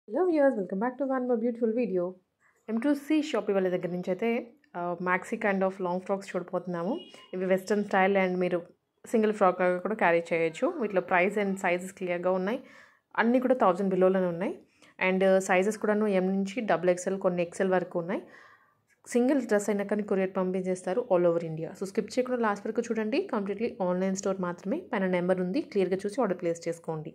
Hello viewers welcome back to one more beautiful video M to C shop వాళ్ళ దగ్గర నుంచి అయితే maxi kind of long frocks చూడబోతున్నాము ఇవి వెస్ట్రన్ స్టైల్ అండ్ మీరు సింగిల్ ఫ్రాక్ లాగా కూడా క్యారీ చేయొచ్చు వీటిలో ప్రైస్ అండ్ సైజెస్ క్లియర్గా ఉన్నాయి అన్నీ కూడా థౌజండ్ బిలోలోనే ఉన్నాయి అండ్ సైజెస్ కూడాను ఎం నుంచి డబుల్ ఎక్స్ఎల్ కొన్ని ఎక్స్ఎల్ వరకు ఉన్నాయి సింగిల్ డ్రెస్ అయినా కానీ కొరియర్ పంపించేస్తారు all over India so skip చేయకుండా లాస్ట్ వరకు చూడండి కంప్లీట్లీ ఆన్లైన్ స్టోర్ మాత్రమే పైన నెంబర్ ఉంది క్లియర్గా చూసి ఆర్డర్ ప్లేస్ చేసుకోండి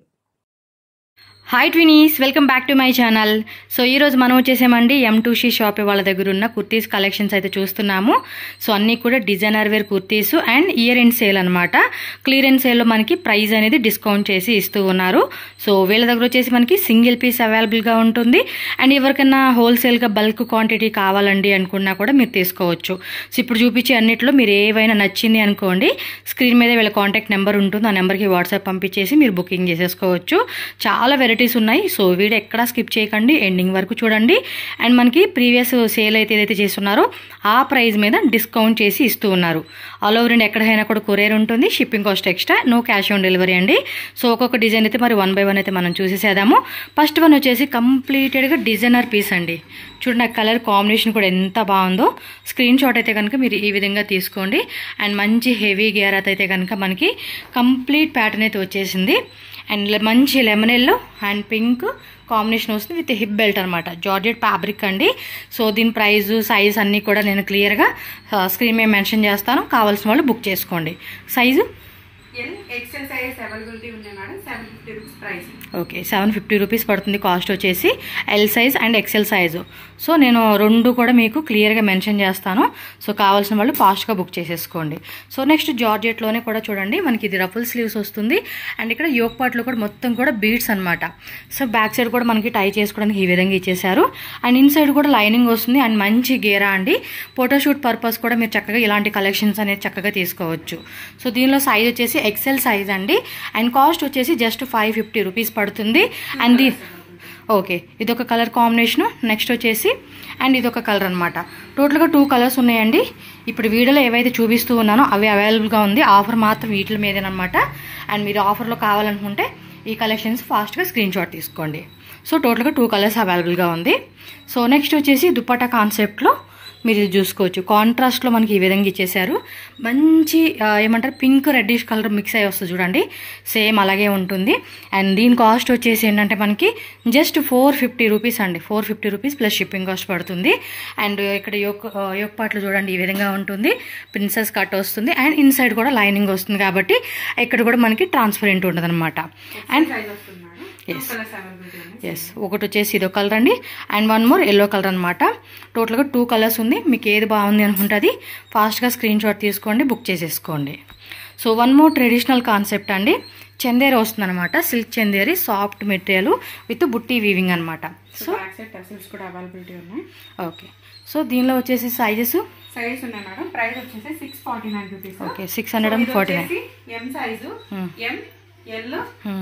hi twinies welcome back to my channel so ఈరోజు మనం వచ్చేసామండి ఎం టూ షీ షాప్ వాళ్ళ దగ్గర ఉన్న కుర్తీస్ కలెక్షన్స్ అయితే చూస్తున్నాము సో అన్నీ కూడా designer wear kurtis and year end sale అనమాట క్లియరెన్స్ సేల్లో మనకి ప్రైస్ అనేది డిస్కౌంట్ చేసి ఇస్తూ ఉన్నారు సో వీళ్ళ దగ్గర వచ్చేసి మనకి సింగిల్ పీస్ అవైలబుల్గా ఉంటుంది అండ్ ఎవరికైనా హోల్సేల్గా బల్క్ క్వాంటిటీ కావాలండి అనుకున్నా కూడా మీరు తీసుకోవచ్చు సో ఇప్పుడు చూపించే అన్నిట్లో మీరు ఏవైనా నచ్చింది అనుకోండి స్క్రీన్ మీద వీళ్ళ కాంటాక్ట్ నెంబర్ ఉంటుంది ఆ నెంబర్కి వాట్సాప్ పంపించేసి మీరు బుకింగ్ చేసేసుకోవచ్చు చాలా వెరైటీస్ ఉన్నాయి సో వీడియో ఎక్కడా స్కిప్ చేయకండి ఎండింగ్ వరకు చూడండి అండ్ మనకి ప్రీవియస్ సేల్ అయితే ఏదైతే చేస్తున్నారో ఆ ప్రైస్ మీద డిస్కౌంట్ చేసి ఇస్తూ ఉన్నారు ఆల్ ఓవర్ ఇండియా ఎక్కడైనా కూడా కొరియర్ ఉంటుంది shipping cost extra no cash on delivery అండి సో ఒక్కొక్క డిజైన్ అయితే మరి వన్ బై వన్ అయితే మనం చూసేసేద్దాము ఫస్ట్ వన్ వచ్చేసి కంప్లీటెడ్గా డిజైనర్ పీస్ అండి చూడండి ఆ కలర్ కాంబినేషన్ కూడా ఎంత బాగుందో స్క్రీన్ షాట్ అయితే కనుక మీరు ఈ విధంగా తీసుకోండి అండ్ మంచి హెవీ గేరాత్ అయితే కనుక మనకి కంప్లీట్ ప్యాటర్న్ అయితే వచ్చేసింది అండ్ మంచి lemon yellow and pink combination వస్తుంది విత్ హిప్ బెల్ట్ అనమాట జార్జెట్ ఫ్యాబ్రిక్ అండి సో దీని ప్రైస్ సైజ్ అన్నీ కూడా నేను క్లియర్గా స్క్రీన్ మీద మెన్షన్ చేస్తాను కావాల్సిన వాళ్ళు బుక్ చేసుకోండి size L XL size availability ఉన్నాయి madam seven fifty rupees price okay seven fifty rupees పడుతుంది కాస్ట్ వచ్చేసి L size and XL size so నేను రెండు కూడా మీకు క్లియర్గా మెన్షన్ చేస్తాను సో కావాల్సిన వాళ్ళు ఫాస్ట్గా బుక్ చేసేసుకోండి సో నెక్స్ట్ జార్జెట్లోనే కూడా చూడండి మనకి ఇది రఫుల్ స్లీవ్స్ వస్తుంది అండ్ ఇక్కడ యోగ్ పార్ట్లో కూడా మొత్తం కూడా బీడ్స్ అనమాట సో బ్యాక్ సైడ్ కూడా మనకి టై చేసుకోవడానికి ఈ విధంగా ఇచ్చేసారు అండ్ ఇన్ సైడ్ కూడా లైనింగ్ వస్తుంది అండ్ మంచి గేరా అండి ఫోటోషూట్ పర్పస్ కూడా మీరు చక్కగా ఇలాంటి కలెక్షన్స్ అనేది చక్కగా తీసుకోవచ్చు సో దీనిలో సైజ్ వచ్చేసి ఎక్సెల్ సైజ్ అండి అండ్ కాస్ట్ వచ్చేసి జస్ట్ ఫైవ్ ఫిఫ్టీ రూపీస్ పడుతుంది అండ్ దీ ఓకే ఇదొక కలర్ కాంబినేషను నెక్స్ట్ వచ్చేసి అండ్ ఇదొక కలర్ అనమాట టోటల్గా టూ కలర్స్ ఉన్నాయండి ఇప్పుడు వీడియోలో ఏవైతే చూపిస్తూ ఉన్నానో అవి అవైలబుల్గా ఉంది ఆఫర్ మాత్రం వీటి మీదేనమాట అండ్ మీరు ఆఫర్లో కావాలనుకుంటే ఈ కలెక్షన్స్ ఫాస్ట్గా స్క్రీన్ షాట్ తీసుకోండి సో టోటల్గా టూ కలర్స్ అవైలబుల్గా ఉంది సో నెక్స్ట్ వచ్చేసి దుప్పటా కాన్సెప్ట్లో మీరు ఇది చూసుకోవచ్చు కాంట్రాస్ట్లో మనకి ఈ విధంగా ఇచ్చేసారు మంచి ఆ, ఏమంటారు పింక్ రెడ్డిష్ కలర్ మిక్స్ అయ్యి వస్తుంది చూడండి సేమ్ అలాగే ఉంటుంది అండ్ దీని కాస్ట్ వచ్చేసి ఏంటంటే మనకి జస్ట్ ఫోర్ ఫిఫ్టీ రూపీస్ అండి four fifty rupees plus shipping cost పడుతుంది అండ్ ఇక్కడ యోక్ యోక్ పాటలు చూడండి ఈ విధంగా ఉంటుంది ప్రిన్సెస్ కట్ వస్తుంది అండ్ ఇన్సైడ్ కూడా లైనింగ్ వస్తుంది కాబట్టి ఇక్కడ కూడా మనకి ట్రాన్స్పరెంట్ ఉంటుంది అనమాట అండ్ సైజ్ వస్తుంది madam two Yes. Colours availability ఉన్నాయి ఎస్ ఒకటి వచ్చేసి ఇదో కలర్ అండి and one more yellow colour అనమాట టోటల్గా టూ కలర్స్ ఉంది మీకు ఏది బాగుంది అనుకుంటుంది ఫాస్ట్గా స్క్రీన్ షాట్ తీసుకోండి బుక్ చేసేసుకోండి so one more traditional concept అండి చందేరి వస్తుంది అనమాట silk Chanderi soft material with బుట్టి వీవింగ్ అనమాట సో బ్యాక్ సైడ్ టెసిల్స్ కూడా అవైలబిలిటీ ఉన్నాయి ఓకే సో దీనిలో వచ్చేసి సైజెస్ సైజ్ ఉన్నాయి మేడం ప్రైస్ వచ్చేసి six forty nine rupees okay six hundred and forty nine M size M L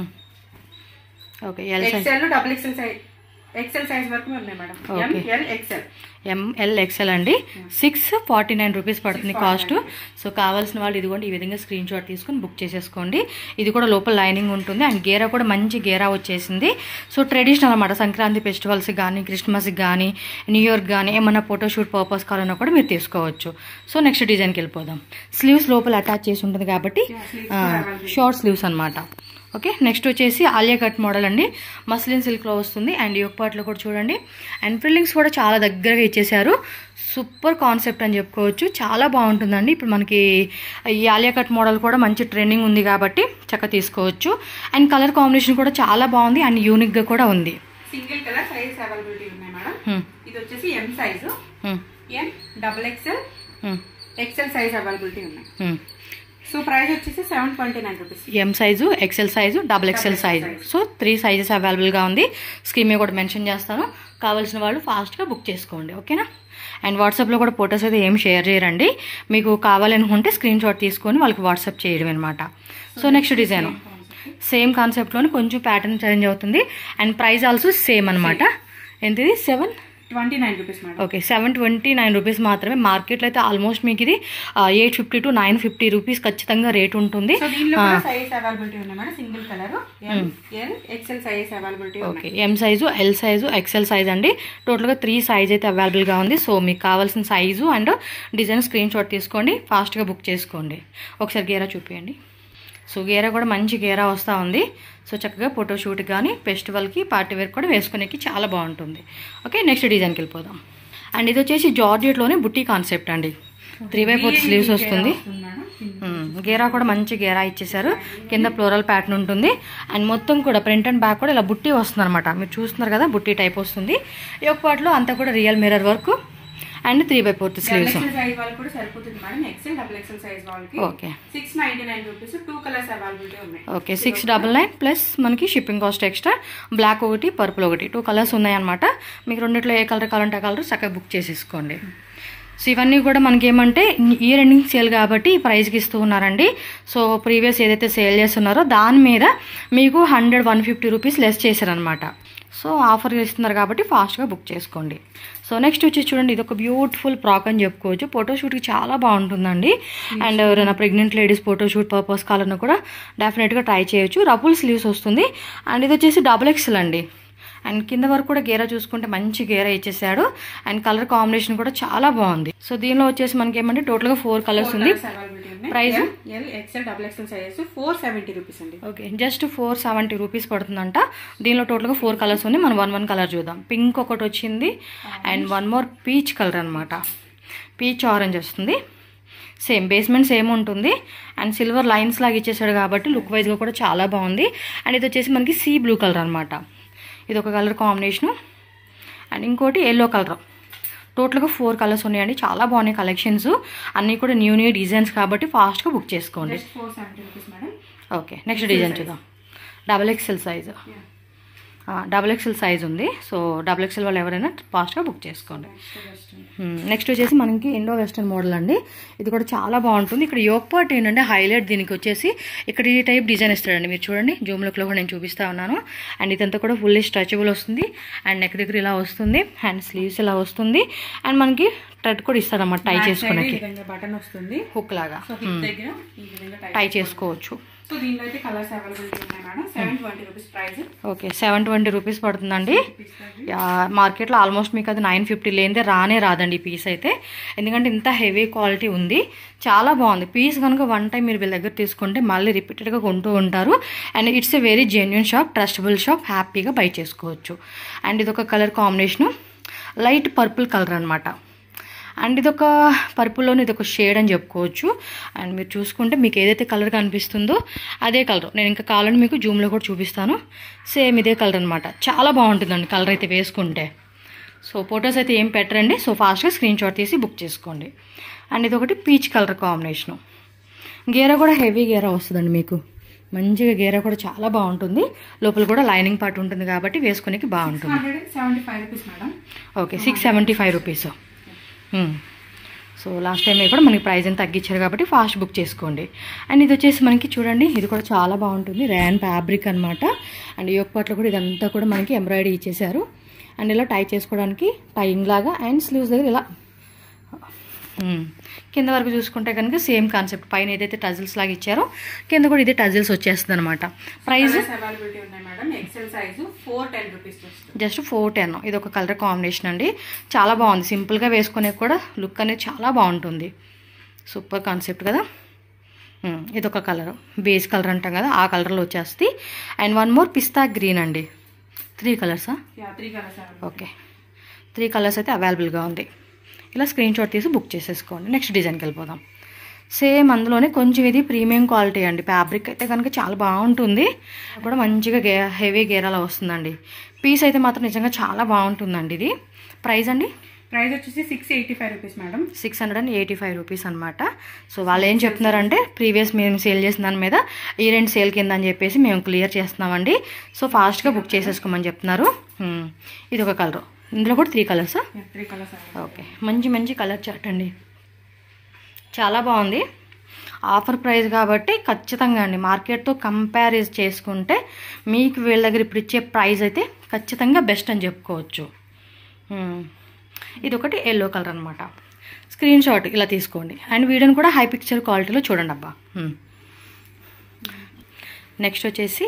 okay L size XL double XL size XL size వరకు ఉన్నాయి madam ఎం Okay. L XL M L XL అండి six forty nine rupees పడుతుంది cost so కావాల్సిన వాళ్ళు ఇదిగోండి ఈ విధంగా screen shot తీసుకొని బుక్ చేసేసుకోండి ఇది కూడా లోపల లైనింగ్ ఉంటుంది అండ్ గేరా కూడా మంచి గేరా వచ్చేసింది సో ట్రెడిషనల్ అనమాట సంక్రాంతి ఫెస్టివల్స్కి కానీ క్రిస్మస్కి కానీ న్యూ ఇయర్కి కానీ ఏమన్నా ఫోటోషూట్ పర్పస్ కావాలన్నా కూడా మీరు తీసుకోవచ్చు సో నెక్స్ట్ డిజైన్కి వెళ్ళిపోదాం స్లీవ్స్ లోపల అటాచ్ చేసి ఉంటుంది కాబట్టి షార్ట్ స్లీవ్స్ అనమాట ఓకే నెక్స్ట్ వచ్చేసి ఆలియా కట్ మోడల్ అండి మస్లిన్ సిల్క్లో వస్తుంది అండ్ యోగ్ పార్ట్లో కూడా చూడండి అండ్ ఫిల్లింగ్స్ కూడా చాలా దగ్గరగా ఇచ్చేసారు సూపర్ కాన్సెప్ట్ అని చెప్పుకోవచ్చు చాలా బాగుంటుందండి ఇప్పుడు మనకి ఈ ఆలియా కట్ మోడల్ కూడా మంచి ట్రెండింగ్ ఉంది కాబట్టి చక్కగా తీసుకోవచ్చు అండ్ కలర్ కాంబినేషన్ కూడా చాలా బాగుంది అండ్ యూనిక్గా కూడా ఉంది సింగిల్ కలర్ సైజ్ అవైలబిలిటీ ఉన్నాయి మేడం హ్మ్, ఇది వచ్చేసి M size hmm, M double XL hmm, XL size availability ఉన్నాయి హ్మ్. సో ప్రైస్ వచ్చేసి seven twenty nine rupees M size XL size double XL size so three sizes అవైలబుల్గా ఉంది screen మీద కూడా mention చేస్తాను కావాల్సిన వాళ్ళు ఫాస్ట్గా బుక్ చేసుకోండి ఓకేనా అండ్ వాట్సాప్లో కూడా ఫొటోస్ అయితే ఏం షేర్ చేయరండి మీకు కావాలనుకుంటే స్క్రీన్ షాట్ తీసుకొని వాళ్ళకి వాట్సాప్ చేయడం అనమాట సో నెక్స్ట్ డిజైన్ సేమ్ కాన్సెప్ట్లోనే కొంచెం ప్యాటర్న్ చేంజ్ అవుతుంది అండ్ ప్రైస్ ఆల్సో సేమ్ అనమాట ఎంతది seven twenty nine rupees madam okay seven twenty nine rupees మాత్రమే మార్కెట్లో అయితే ఆల్మోస్ట్ మీకు ఇది eight fifty to nine fifty rupees ఖచ్చితంగా రేట్ ఉంటుంది సో దీనిలో కూడా సైజ్ అవైలబిలిటీ ఉన్నాయి madam single colour L L XL size availability ఉన్నాయి okay M size L size XL size అండి టోటల్గా త్రీ సైజ్ అయితే అవైలబుల్గా ఉంది సో మీకు కావాల్సిన size and design screen shot తీసుకోండి ఫాస్ట్గా బుక్ చేసుకోండి ఒకసారి గేరా చూపించండి సో గేరా కూడా మంచి గేరా వస్తూ ఉంది సో చక్కగా ఫోటో షూట్ కానీ ఫెస్టివల్కి పార్టీ వేర్ కూడా వేసుకునేకి చాలా బాగుంటుంది ఓకే నెక్స్ట్ డిజైన్కి వెళ్ళిపోదాం అండ్ ఇది వచ్చేసి జార్జెట్లోనే బుట్టి కాన్సెప్ట్ అండి త్రీ బై ఫోర్త్ స్లీవ్స్ వస్తుంది మేడం మ్మ్. గేరా కూడా మంచి గేరా ఇచ్చేసారు కింద ఫ్లోరల్ ప్యాటర్న్ ఉంటుంది అండ్ మొత్తం కూడా ప్రింట్ అండ్ బ్యాక్ కూడా ఇలా బుట్టి వస్తుంది అనమాట మీరు చూస్తున్నారు కదా బుట్టి టైప్ వస్తుంది ఈ ఒక పాటలో అంతా కూడా real mirror work and three by fourth sleeves XL size వాళ్ళకి కూడా సరిపోతుంది madam XL double XL size వాళ్ళకి okay six ninety nine rupees two colours availability ఉన్నాయి okay six double nine plus మనకి షిప్పింగ్ కాస్ట్ ఎక్స్ట్రా బ్లాక్ ఒకటి purple ఒకటి two colours ఉన్నాయన్నమాట మీకు రెండిట్లో ఏ కలర్ కావాలంటే ఆ కలర్ చక్కగా బుక్ చేసేసుకోండి సో ఇవన్నీ కూడా మనకి ఏమంటే ఇయర్ ఎండింగ్ సేల్ కాబట్టి ఈ ప్రైస్కి ఇస్తూ ఉన్నారండి సో ప్రీవియస్ ఏదైతే సేల్ చేస్తున్నారో దాని మీద మీకు hundred one fifty rupees less చేశారనమాట సో ఆఫర్ ఇస్తున్నారు కాబట్టి ఫాస్ట్గా బుక్ చేసుకోండి సో నెక్స్ట్ వచ్చి చూడండి ఇది ఒక బ్యూటిఫుల్ ఫ్రాక్ అని చెప్పుకోవచ్చు ఫోటోషూట్కి చాలా బాగుంటుందండి అండ్ ఎవరైనా ప్రెగ్నెంట్ లేడీస్ ఫోటోషూట్ పర్పస్ కావాలన్నా కూడా డెఫినెట్గా ట్రై చేయొచ్చు రఫుల్ స్లీవ్స్ వస్తుంది అండ్ ఇది వచ్చేసి డబుల్ ఎక్స్ఎల్ అండి అండ్ కింద వరకు కూడా గేరా చూసుకుంటే మంచి గేరా ఇచ్చేసాడు అండ్ కలర్ కాంబినేషన్ కూడా చాలా బాగుంది సో దీనిలో వచ్చేసి మనకి ఏమంటే టోటల్గా ఫోర్ కలర్స్ ఉంది అవైలబిలిటీ ఉన్నాయి price L XL double XL sizes four seventy rupees అండి okay just four seventy rupees పడుతుందంట దీనిలో టోటల్గా ఫోర్ కలర్స్ ఉంది మనం వన్ వన్ కలర్ చూద్దాం పింక్ ఒకటి వచ్చింది and one more peach colour అనమాట పీచ్ ఆరెంజ్ వస్తుంది సేమ్ బేస్మెంట్ సేమ్ ఉంటుంది అండ్ సిల్వర్ లైన్స్ లాగా ఇచ్చేసాడు కాబట్టి లుక్ వైజ్గా కూడా చాలా బాగుంది అండ్ ఇది వచ్చేసి మనకి సీ బ్లూ కలర్ అనమాట ఇది ఒక కలర్ కాంబినేషను అండ్ ఇంకోటి ఎల్లో కలర్ టోటల్గా ఫోర్ కలర్స్ ఉన్నాయండి చాలా బాగున్నాయి కలెక్షన్స్ అన్నీ కూడా న్యూ న్యూ డిజైన్స్ కాబట్టి ఫాస్ట్గా బుక్ చేసుకోండి just four seventy rupees madam okay next design చూద్దాం double XL size double XL size ఉంది సో డబల్ ఎక్స్ఎల్ వాళ్ళు ఎవరైనా ఫాస్ట్గా బుక్ చేసుకోండి నెక్స్ట్ వచ్చేసి మనకి ఇండో వెస్టర్న్ మోడల్ అండి ఇది కూడా చాలా బాగుంటుంది ఇక్కడ యోక్ పార్ట్ ఏంటంటే హైలైట్ దీనికి వచ్చేసి ఇక్కడ ఈ టైప్ డిజైన్ ఇస్తాడండి మీరు చూడండి జూమ్ లుక్లో కూడా నేను చూపిస్తా ఉన్నాను అండ్ ఇదంతా కూడా ఫుల్లీ స్ట్రెచబుల్ వస్తుంది అండ్ నెక్ దగ్గర ఇలా వస్తుంది అండ్ స్లీవ్స్ ఇలా వస్తుంది అండ్ మనకి టట్ కూడా ఇస్తాడన్నమాట టై ఈ చేసుకునేకి విధంగా బటన్ వస్తుంది హుక్ లాగా సో హిప్ దగ్గర ఈ విధంగా టైప్ టై చేసుకోవచ్చు సో దీనిలో అయితే కలర్స్ అవైలబిలిటీ ఉన్నాయి madam seven twenty rupees price okay seven twenty rupees పడుతుందండి యా, మార్కెట్లో ఆల్మోస్ట్ మీకు అది నైన్ ఫిఫ్టీ లేనిదే రానే రాదండి ఈ పీస్ అయితే ఎందుకంటే ఇంత హెవీ క్వాలిటీ ఉంది చాలా బాగుంది పీస్ కనుక వన్ టైం మీరు వీళ్ళ దగ్గర తీసుకుంటే మళ్ళీ రిపీటెడ్గా కొంటూ ఉంటారు and it's a very genuine shop trustable shop హ్యాపీగా బై చేసుకోవచ్చు అండ్ ఇది ఒక colour combination light purple colour అనమాట అండ్ ఇది ఒక పర్పుల్లోని ఇది ఒక షేడ్ అని చెప్పుకోవచ్చు అండ్ మీరు చూసుకుంటే మీకు ఏదైతే కలర్ కనిపిస్తుందో అదే కలర్ నేను ఇంకా కావాలని మీకు జూమ్లో కూడా చూపిస్తాను సేమ్ ఇదే కలర్ అనమాట చాలా బాగుంటుందండి కలర్ అయితే వేసుకుంటే సో ఫొటోస్ అయితే ఏం పెట్టరండి సో ఫాస్ట్గా స్క్రీన్ షాట్ తీసి బుక్ చేసుకోండి అండ్ ఇది ఒకటి పీచ్ కలర్ కాంబినేషను గేరా కూడా హెవీ గేరా వస్తుందండి మీకు మంచిగా గేరా కూడా చాలా బాగుంటుంది లోపల కూడా లైనింగ్ పార్ట్ ఉంటుంది కాబట్టి వేసుకునేకి బాగుంటుంది hundred seventy five rupees madam okay six seventy five rupees so last time కూడా మనకి ప్రైస్ అని తగ్గించారు కాబట్టి ఫాస్ట్ బుక్ చేసుకోండి అండ్ ఇది వచ్చేసి మనకి చూడండి ఇది కూడా చాలా బాగుంటుంది ర్యాన్ ఫ్యాబ్రిక్ అనమాట అండ్ ఈ యొక్క పట్ల కూడా ఇదంతా కూడా మనకి ఎంబ్రాయిడరీ ఇచ్చేసారు అండ్ ఇలా టై చేసుకోవడానికి టైయింగ్ లాగా అండ్ స్లీవ్స్ దగ్గర ఇలా మ్మ్. కింద వరకు చూసుకుంటే కనుక సేమ్ కాన్సెప్ట్ పైన ఏదైతే టజిల్స్ లాగా ఇచ్చారో కింద కూడా ఇదే టజిల్స్ వచ్చేస్తుంది అనమాట ప్రైస్ కలర్స్ అవైలబిలిటీ ఉన్నాయి madam XL size four ten rupees వస్తుంది జస్ట్ ఫోర్ టెన్ ఇది ఒక కలర్ కాంబినేషన్ అండి చాలా బాగుంది సింపుల్గా వేసుకునే కూడా లుక్ అనేది చాలా బాగుంటుంది సూపర్ కాన్సెప్ట్ కదా మ్మ్. ఇది ఒక కలర్ బేస్ కలర్ అంటాం కదా ఆ కలర్లో వచ్చేస్తుంది and one more pista green అండి త్రీ కలర్సా yeah three colours availability okay three colours అయితే అవైలబుల్గా ఉంది ఇలా స్క్రీన్ షాట్ తీసి బుక్ చేసేసుకోండి నెక్స్ట్ డిజైన్కి వెళ్ళిపోదాం సేమ్ అందులోనే కొంచెం ఇది ప్రీమియం క్వాలిటీ అండి ఫ్యాబ్రిక్ అయితే కనుక చాలా బాగుంటుంది కూడా మంచిగా గే హెవీ గేరాలా వస్తుందండి పీస్ అయితే మాత్రం నిజంగా చాలా బాగుంటుందండి ఇది ప్రైస్ అండి ప్రైస్ వచ్చేసి six eighty five rupees madam six hundred and eighty five rupees అనమాట సో వాళ్ళు ఏం చెప్తున్నారంటే ప్రీవియస్ మేము సేల్ చేసిన దాని మీద ఈ రెండు సేల్ కింద అని చెప్పేసి మేము క్లియర్ చేస్తున్నామండి సో ఫాస్ట్గా బుక్ చేసేసుకోమని చెప్తున్నారు హ్మ్. ఇది ఒక కలర్ ఇందులో కూడా త్రీ కలర్సా త్రీ కలర్స్ అవైలబిలిటీ ఓకే మంచి మంచి కలర్ చార్ట్ అండి చాలా బాగుంది ఆఫర్ ప్రైస్ కాబట్టి ఖచ్చితంగా అండి మార్కెట్తో కంపారిజ్ చేసుకుంటే మీకు వీళ్ళ దగ్గర ఇప్పుడు ఇచ్చే ప్రైస్ అయితే ఖచ్చితంగా బెస్ట్ అని చెప్పుకోవచ్చు మ్మ్. ఇది ఒకటి ఎల్లో కలర్ అనమాట స్క్రీన్ షాట్ ఇలా తీసుకోండి అండ్ వీడియోని కూడా హై పిక్చర్ క్వాలిటీలో చూడండి అబ్బా నెక్స్ట్ వచ్చేసి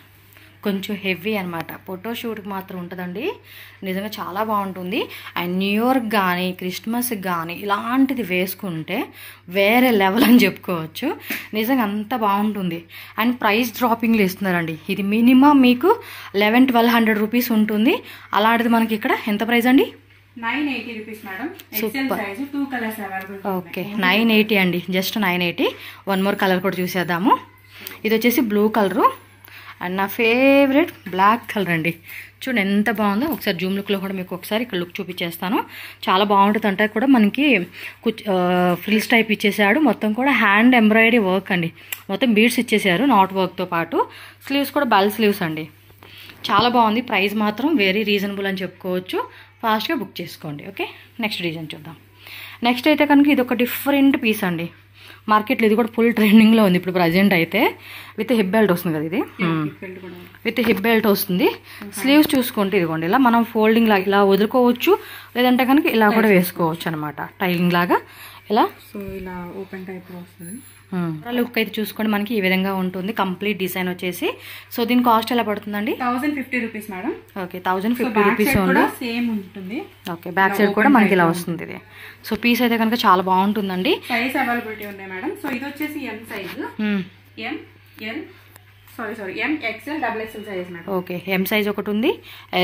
కొంచెం హెవీ అనమాట ఫోటో షూట్కి మాత్రం ఉంటుందండి నిజంగా చాలా బాగుంటుంది అండ్ న్యూ ఇయర్కి కానీ క్రిస్మస్కి కానీ ఇలాంటిది వేసుకుంటే వేరే లెవెల్ అని చెప్పుకోవచ్చు నిజంగా అంత బాగుంటుంది అండ్ ప్రైస్ డ్రాపింగ్లు ఇస్తున్నారండి ఇది మినిమం మీకు లెవెన్ ట్వెల్వ్ హండ్రెడ్ రూపీస్ ఉంటుంది అలాంటిది మనకి ఇక్కడ ఎంత ప్రైస్ అండి nine eighty rupees madam XL size two colours available okay nine eighty అండి just nine eighty one more colour కూడా చూసేద్దాము ఇది వచ్చేసి బ్లూ కలరు అండ్ నా ఫేవరెట్ బ్లాక్ కలర్ అండి చూడండి ఎంత బాగుందో ఒకసారి జూమ్ లుక్లో కూడా మీకు ఒకసారి ఇక్కడ లుక్ చూపించేస్తాను చాలా బాగుంటుంది అంటే కూడా మనకి కుచ్ ఫ్రిల్స్ టైప్ ఇచ్చేసాడు మొత్తం కూడా హ్యాండ్ ఎంబ్రాయిడరీ వర్క్ అండి మొత్తం బీడ్స్ ఇచ్చేసారు నాట్ వర్క్తో పాటు స్లీవ్స్ కూడా బల్ స్లీవ్స్ అండి చాలా బాగుంది ప్రైస్ మాత్రం వెరీ రీజనబుల్ అని చెప్పుకోవచ్చు ఫాస్ట్గా బుక్ చేసుకోండి ఓకే నెక్స్ట్ డిజైన్ చూద్దాం నెక్స్ట్ అయితే కనుక ఇది ఒక డిఫరెంట్ పీస్ అండి మార్కెట్లో ఇది కూడా ఫుల్ ట్రెండింగ్లో ఉంది ఇప్పుడు ప్రజెంట్ అయితే విత్ హిప్ బెల్ట్ వస్తుంది కదా ఇది బెల్ట్ కూడా విత్ హిప్ బెల్ట్ వస్తుంది స్లీవ్స్ చూసుకుంటే ఇదిగోండి ఇలా మనం ఫోల్డింగ్ లాగా ఇలా వదులుకోవచ్చు లేదంటే కనుక ఇలా కూడా వేసుకోవచ్చు అనమాట టైలింగ్ లాగా ఇలా సో ఇలా ఓపెన్ టైప్ లో వస్తుంది లుక్ అయితే చూసుకోండి మనకి ఈ విధంగా ఉంటుంది కంప్లీట్ డిజైన్ వచ్చేసి సో దీని కాస్ట్ ఎలా పడుతుందండి thousand fifty rupees madam okay thousand so fifty back rupees side only కూడా సేమ్ ఉంటుంది ఓకే బ్యాక్ సైడ్ కూడా మనకి ఇలా వస్తుంది ఇది సో పీస్ అయితే కనుక చాలా బాగుంటుందండి సైజ్ అవైలబిలిటీ ఉన్నాయి మేడం సో ఇది వచ్చేసి M size hmm. M L sorry sorry M XL double XL size madam okay M size ఒకటి ఉంది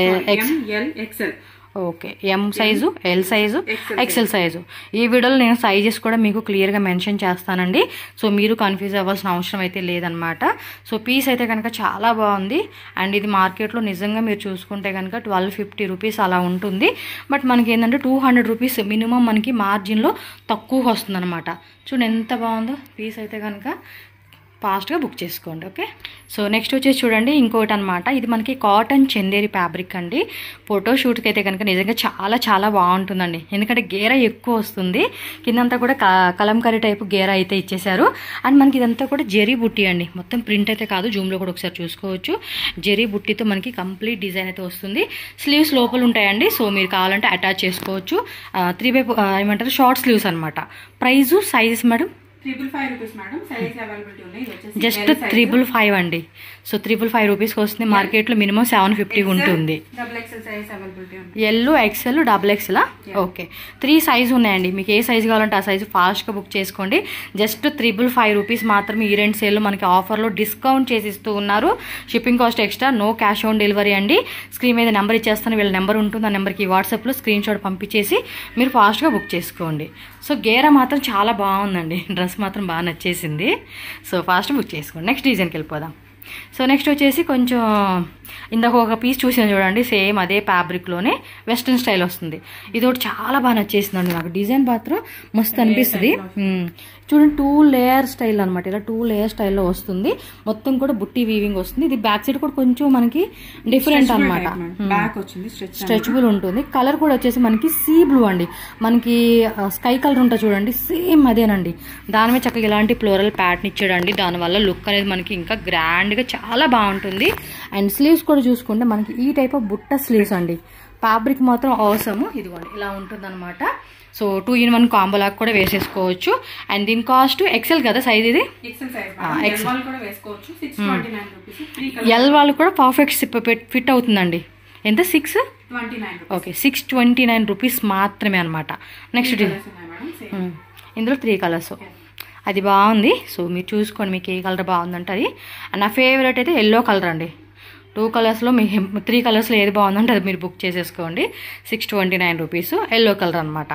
M L XL okay M size L size XL size ఈ వీడియోలో నేను సైజెస్ కూడా మీకు క్లియర్గా మెన్షన్ చేస్తానండి సో మీరు కన్ఫ్యూజ్ అవ్వాల్సిన అవసరం అయితే లేదనమాట సో పీస్ అయితే కనుక చాలా బాగుంది అండ్ ఇది మార్కెట్లో నిజంగా మీరు చూసుకుంటే కనుక ట్వెల్వ్ ఫిఫ్టీ రూపీస్ అలా ఉంటుంది బట్ మనకి ఏంటంటే టూ హండ్రెడ్ రూపీస్ మినిమం మనకి మార్జిన్లో తక్కువ వస్తుందన్నమాట చూడండి ఎంత బాగుందో పీస్ అయితే కనుక ఫాస్ట్గా బుక్ చేసుకోండి ఓకే సో నెక్స్ట్ వచ్చేసి చూడండి ఇంకోటి అనమాట ఇది మనకి కాటన్ చందేరి ఫ్యాబ్రిక్ అండి ఫోటో షూట్కి అయితే కనుక నిజంగా చాలా చాలా బాగుంటుందండి ఎందుకంటే గేర ఎక్కువ వస్తుంది కిందంతా కూడా క- కలంకరీ టైపు గేర అయితే ఇచ్చేసారు అండ్ మనకి ఇదంతా కూడా జెరీ బుట్టి అండి మొత్తం ప్రింట్ అయితే కాదు జూమ్లో కూడా ఒకసారి చూసుకోవచ్చు జెరీ బుట్టితో మనకి కంప్లీట్ డిజైన్ అయితే వస్తుంది స్లీవ్స్ లోపల ఉంటాయండి సో మీరు కావాలంటే అటాచ్ చేసుకోవచ్చు త్రీ బై ఏమంటారు షార్ట్ స్లీవ్స్ అనమాట price sizes madam triple five rupees madam size availability ఉన్నాయి ఇది వచ్చేసి జస్ట్ త్రిబుల్ ఫైవ్ అండి సో త్రిబుల్ ఫైవ్ రూపీస్కి వస్తుంది మార్కెట్లో మినిమం సెవెన్ ఫిఫ్టీ ఉంటుంది డబుల్ ఎక్స్ఎల్ సైజ్ అవైలబిలిటీ ఉంది ఎల్ ఎక్సెల్ డబుల్ ఎక్స్లా ఓకే త్రీ సైజ్ ఉన్నాయండి మీకు ఏ సైజ్ కావాలంటే ఆ సైజు ఫాస్ట్గా బుక్ చేసుకోండి జస్ట్ త్రిబుల్ ఫైవ్ రూపీస్ మాత్రమే ఈ రెండు సేల్లో మనకి ఆఫర్లో డిస్కౌంట్ చేసి ఇస్తూ ఉన్నారు shipping cost extra no cash on delivery అండి స్క్రీన్ మీద నెంబర్ ఇచ్చేస్తాను వీళ్ళ నెంబర్ ఉంటుంది ఆ నెంబర్కి వాట్సాప్లో స్క్రీన్ షాట్ పంపించేసి మీరు ఫాస్ట్గా బుక్ చేసుకోండి సో గేరా మాత్రం చాలా బాగుందండి డ్రెస్ మాత్రం బాగా నచ్చేసింది సో ఫాస్ట్ బుక్ చేసుకోండి నెక్స్ట్ డిజైన్కి వెళ్ళిపోదాం సో నెక్స్ట్ వచ్చేసి కొంచెం ఇందాక ఒక పీస్ చూసాను చూడండి సేమ్ అదే ఫ్యాబ్రిక్లోనే వెస్ట్రన్ స్టైల్ వస్తుంది ఇది ఒకటి చాలా బాగా నచ్చేసిందండి నాకు డిజైన్ మాత్రం మస్తు అనిపిస్తుంది మ్మ్. చూడండి టూ లేయర్ స్టైల్ అనమాట ఇలా టూ లేయర్ స్టైల్లో వస్తుంది మొత్తం కూడా బుట్టి వీవింగ్ వస్తుంది ఇది బ్యాక్ సైడ్ కూడా కొంచెం మనకి డిఫరెంట్ అనమాట బ్యాక్ వచ్చింది స్ట్రెచ్ స్ట్రెచబుల్ ఉంటుంది కలర్ కూడా వచ్చేసి మనకి సీ బ్లూ అండి మనకి స్కై కలర్ ఉంటుంది చూడండి సేమ్ అదేనండి దాని మీద చక్కగా ఇలాంటి ఫ్లోరల్ ప్యాటర్న్ ఇచ్చాడండి దానివల్ల లుక్ అనేది మనకి ఇంకా గ్రాండ్గా చాలా బాగుంటుంది అండ్ స్లీవ్స్ కూడా చూసుకుంటే మనకి ఈ టైప్ ఆఫ్ బుట్ట స్లీవ్స్ అండి ఫ్యాబ్రిక్ మాత్రం అవసరము ఇదిగోండి ఇలా ఉంటుంది సో టూ ఇన్ వన్ కాంబోలాగా కూడా వేసేసుకోవచ్చు అండ్ దీని కాస్ట్ ఎక్సెల్ కదా సైజ్ ఇది ఎక్స్ఎల్ సైజ్ ఎల్ వాళ్ళు కూడా వేసుకోవచ్చు six twenty nine rupees three L వాళ్ళు కూడా పర్ఫెక్ట్ ఫిట్ అవుతుందండి ఎంత six twenty nine okay six twenty nine rupees మాత్రమే అనమాట నెక్స్ట్ రూపీస్ ఉన్నాయి మేడం సేమ్ ఇందులో త్రీ కలర్స్ అది బాగుంది సో మీరు చూసుకోండి మీకు ఏ కలర్ బాగుందంటే అది అండ్ నా ఫేవరెట్ అయితే ఎల్లో కలర్ అండి టూ కలర్స్లో మీ త్రీ కలర్స్లో ఏది బాగుందంటే అది మీరు బుక్ చేసేసుకోండి six twenty nine rupees yellow colour అనమాట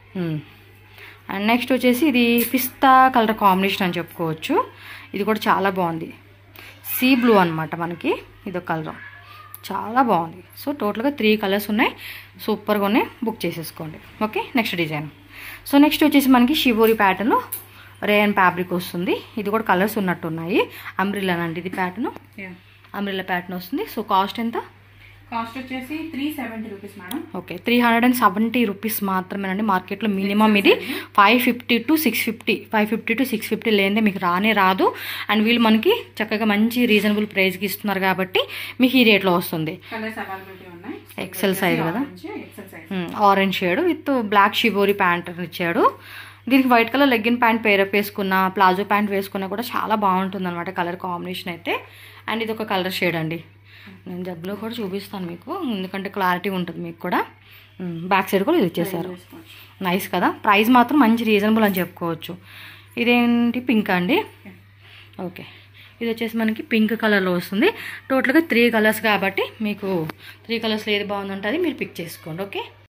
అండ్ నెక్స్ట్ వచ్చేసి ఇది పిస్తా కలర్ కాంబినేషన్ అని చెప్పుకోవచ్చు ఇది కూడా చాలా బాగుంది సీ బ్లూ అనమాట మనకి ఇదొక కలర్ చాలా బాగుంది సో టోటల్గా త్రీ కలర్స్ ఉన్నాయి సూపర్గా ఉన్నాయి బుక్ చేసేసుకోండి okay next design so next వచ్చేసి మనకి షివోరి ప్యాటర్న్ రేయన్ ఫ్యాబ్రిక్ వస్తుంది ఇది కూడా కలర్స్ ఉన్నట్టు ఉన్నాయి అంబ్రిల్లా అండి ఇది ప్యాటర్న్ అంబ్రిల్లా ప్యాటర్న్ వస్తుంది సో కాస్ట్ ఎంత కాస్ట్ వచ్చేసి three seventy rupees madam okay three hundred and seventy rupees మాత్రమేనండి మార్కెట్లో మినిమం ఇది five fifty to six fifty five fifty to six fifty లేనిదే మీకు రానే రాదు అండ్ వీళ్ళు మనకి చక్కగా మంచి రీజనబుల్ ప్రైస్కి ఇస్తున్నారు కాబట్టి మీకు ఈ రేట్లో వస్తుంది కలర్స్ అవైలబిలిటీ ఉన్నాయి ఎక్సెల్ సైజ్ కదా XL size orange shade with black shibori pant ఇచ్చాడు దీనికి వైట్ కలర్ లెగ్గిన్ ప్యాంట్ పేరప్ వేసుకున్న ప్లాజో ప్యాంట్ వేసుకున్నా కూడా చాలా బాగుంటుంది అనమాట కలర్ కాంబినేషన్ అయితే అండ్ ఇది ఒక కలర్ షేడ్ అండి నేను జబ్బులో కూడా చూపిస్తాను మీకు ఎందుకంటే క్లారిటీ ఉంటుంది మీకు కూడా బ్యాక్ సైడ్ కూడా ఇది ఇచ్చేసారు నైస్ కదా ప్రైస్ మాత్రం మంచి రీజనబుల్ అని చెప్పుకోవచ్చు ఇదేంటి పింక్ అండి ఓకే ఇది వచ్చేసి మనకి పింక్ కలర్లో వస్తుంది టోటల్గా త్రీ కలర్స్ కాబట్టి మీకు త్రీ కలర్స్లో ఏది బాగుందంటే అది మీరు పిక్ చేసుకోండి ఓకే